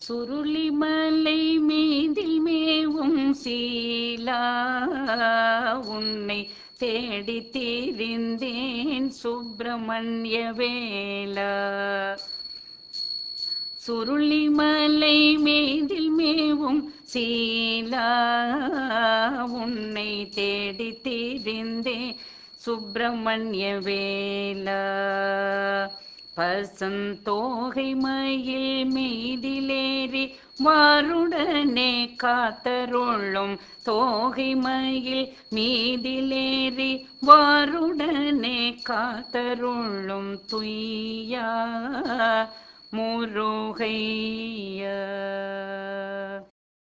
சுருளிமலை மீதில் மேவும் சீலா உன்னை தேடி திரிந்தேன் சுப்பிரமணிய வேலா சுருளிமலை மீதில் மேவும் சீலா உன்னை தேடி திரிந்தேன் சுப்பிரமணிய வேலா பசந்தோகை மயில் மீதிலேறி வாருடனே காத்தருளும் தோகை மயில் மீதிலேறி வாருடனே காத்தருளும் துய்யா முருகையா